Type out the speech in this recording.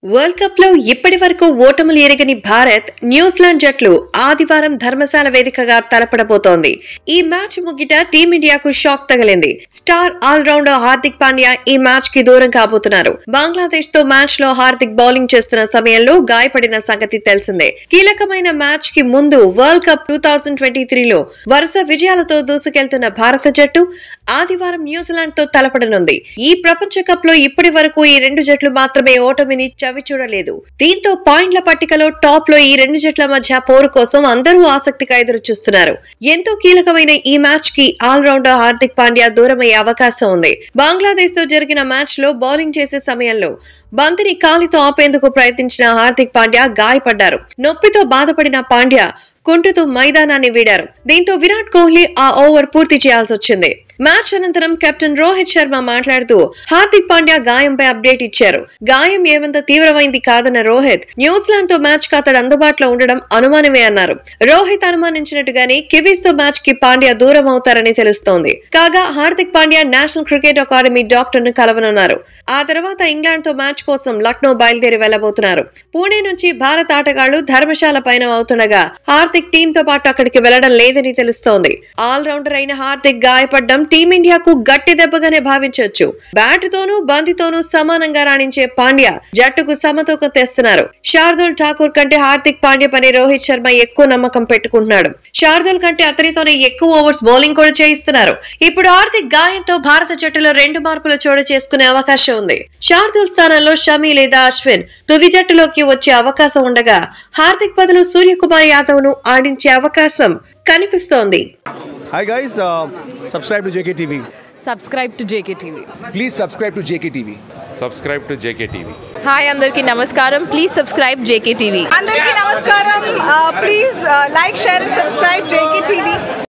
World cup లో ఇప్పటి వరకు ఓటములు ఎరగని భారత్ న్యూజిలాండ్ జట్లు ఆదివారం ధర్మశాల వేదికగా తలపడబోతోంది ఈ మ్యాచ్ ముగిట టీమిండియాకు షాక్ తగిలింది స్టార్ ఆల్రౌండర్ హార్దిక్ పాండ్యా ఈ మ్యాచ్ కి దూరం కాబోతున్నారు బంగ్లాదేశ్ తో మ్యాచ్ లో హార్దిక్ బౌలింగ్ చేస్తున్న సమయంలో గాయపడిన సంగతి తెలిసిందే కీలకమైన మ్యాచ్ కి ముందు world cup two thousand twenty త్రీలో వరుస విజయాలతో దూసుకెళ్తున్న భారత జట్టు ఆదివారం న్యూజిలాండ్ తో తలపడనుంది ఈ ప్రపంచ కప్ లో ఇప్పటి వరకు ఈ రెండు జట్లు మాత్రమే ఓటమిని చవి చూడలేదు దీంతో పాయింట్ల పట్టికలో టాప్ లో ఈ రెండు జట్ల మధ్య పోరు కోసం అందరూ ఆసక్తిగా ఎదురు చూస్తున్నారు ఎంతో కీలకమైన ఈ మ్యాచ్ కి ఆల్రౌండర్ హార్దిక్ పాండ్యా దూరమయ్యే అవకాశం ఉంది బంగ్లాదేశ్ తో జరిగిన మ్యాచ్ లో బౌలింగ్ చేసే సమయంలో బంతిని కాలితో ఆపేందుకు ప్రయత్నించిన హార్దిక్ పాండ్యా గాయపడ్డారు నొప్పితో బాధపడిన పాండ్యా కుంటుతూ మైదానాన్ని వీడారు దీంతో విరాట్ కోహ్లీ ఆ ఓవర్ పూర్తి చేయాల్సి వచ్చింది మ్యాచ్ అనంతరం కెప్టెన్ రోహిత్ శర్మ మాట్లాడుతూ హార్దిక్ పాండ్యా గాయంపై అప్డేట్ ఇచ్చారు గాయం ఏమంత తీవ్రమైంది కాదన్న రోహిత్ న్యూజిలాండ్ తో మ్యాచ్ కి అతడు అందుబాటులో ఉండడం అనుమానమే అన్నారు రోహిత్ అనుమానించినట్టుగానే కివీస్ తో మ్యాచ్ కి పాండ్యా దూరం అవుతారని తెలుస్తోంది కాగా Hardik Pandya national cricket academy doctor ను కలవనున్నారు ఆ తర్వాత ఇంగ్లాండ్ తో మ్యాచ్ కోసం లక్నో బయలుదేరి వెళ్లబోతున్నారు పూణే నుంచి భారత ఆటగాళ్లు ధర్మశాల పైన అవుతుండగా హార్దిక్ టీం తో పాటు అక్కడికి వెళ్లడం లేదని తెలుస్తోంది ఆల్ రౌండర్ అయిన హార్దిక్ గాయపడడం టీమిండియాకు గట్టి దెబ్బగానే భావించవచ్చు బ్యాట్ తోనూ బంతితోనూ సమానంగా రాణించే పాండ్యా జట్టుకు సమతూకం తెస్తున్నారు శార్దుల్ ఠాకూర్ కంటే హార్దిక్ పాండ్యా పని రోహిత్ శర్మ ఎక్కువ నమ్మకం పెట్టుకుంటున్నాడు శార్దుల్ కంటే అతనితోనే ఎక్కువ ఓవర్స్ బౌలింగ్ కూడా చేయిస్తున్నారు ఇప్పుడు హార్దిక్ గాయంతో భారత జట్టులో రెండు మార్పులు చోటు చేసుకునే అవకాశం ఉంది శార్దుల్ స్థానంలో షమి లేదా అశ్విన్ తుది జట్టులోకి వచ్చే అవకాశం ఉండగా హార్దిక్ బదులు సూర్యకుమార్ యాదవ్ ను ఆడించే అవకాశం కనిపిస్తోంది Hi guys, uh, subscribe to JKTV. Subscribe to JK TV Please subscribe to JKTV. subscribe to JKTV. Hi అందరికీ నమస్కారం ప్లీజ్ సబ్స్క్రైబ్ జేకే టీవీ అందరికీ నమస్కారం please like share and subscribe JK TV